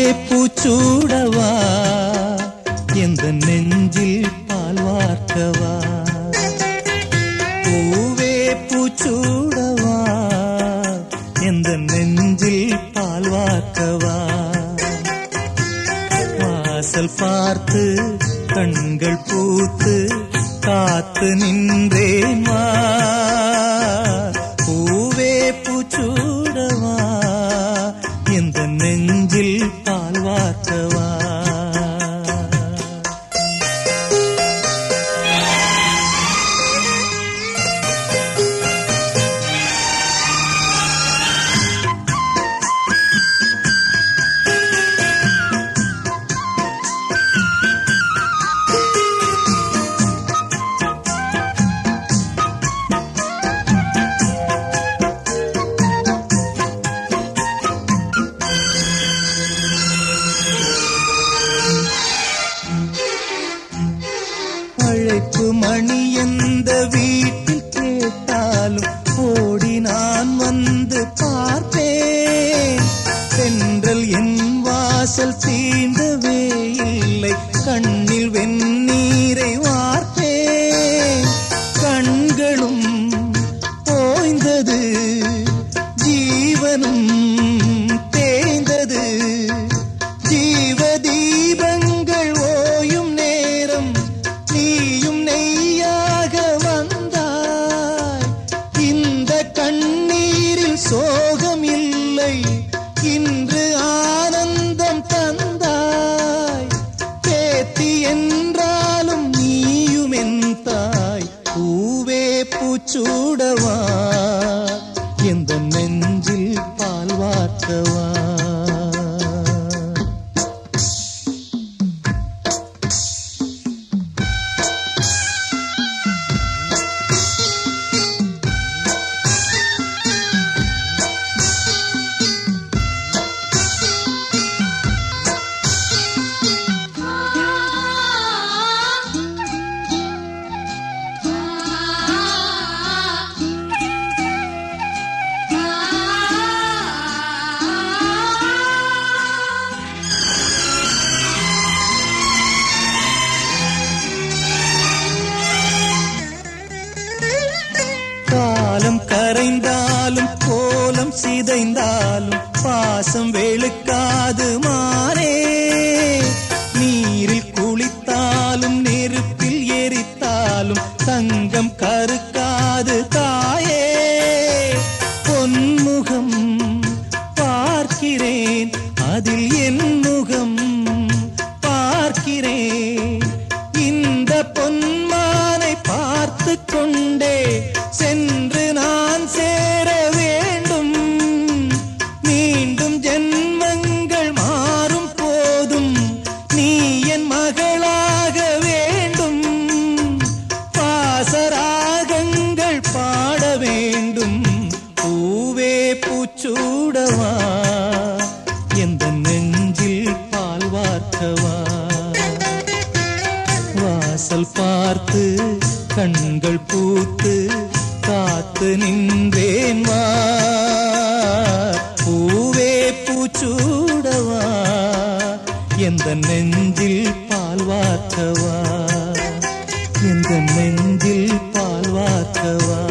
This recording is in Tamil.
பூச்சூடவா எந்த நெஞ்சில் பால் வார்க்கவா பூவே பூச்சூடவா எந்த நெஞ்சில் பால் வார்க்கவா வாசல் பார்த்து கண்கள் பூத்து காத்து நின்றேன் வா பூவே பூச்சூடவா எந்த நெஞ்சில் பால் வார்க்கவா அழைப்பு மணி எந்த வீட்டில் கேட்டாலும் ஓடி நான் வந்து பார்ப்பேன் தென்றல் என் வாசல் தீண்டவே இல்லை கண்ணில் வெந்நீரை வார்ப்பேன் கண்களும் ஓய்ந்தது ஜீவனும் தேய்ந்தது ஜீவ தீபங்கள் ஓயும் நேரம் நீயும் நெய்யாக வந்தாய் இந்த கண்ணீரில் சோகம் இல்லை இன்று ஆனந்தம் தந்தாய் பேத்தி என்றாலும் நீயும் என் தாய் பூவே பூச்சூடவா எந்த நெஞ்சில் பால் வார்க்கவா காலம் கரைந்தாலும் கோலம் சிதைந்தாலும் பாசம் வெளுக்காது மானே நீரில் குளித்தாலும் நெருப்பில் எரித்தாலும் தங்கம் கருக்காது தாயே பொன்முகம் பார்க்கிறேன் அதில் என் முகம் பார்க்கிறேன் இந்த பொன்மானை பார்த்து கொண்டே சென்று நான் சேர வேண்டும் மீண்டும் ஜென்மங்கள் மாறும் போதும் நீ என் மகளாக வேண்டும் பாசராகங்கள் பாட வேண்டும் பூவே பூச்சூடவா எந்த நெஞ்சில் பால் வார்க்கவா வாசல் பார்த்து கண்கள் பூத்து காத்து நின்றேன் வா பூவே பூச்சூடவா எந்த நெஞ்சில் பால் வார்க்கவா எந்த நெஞ்சில் பால் வார்க்கவா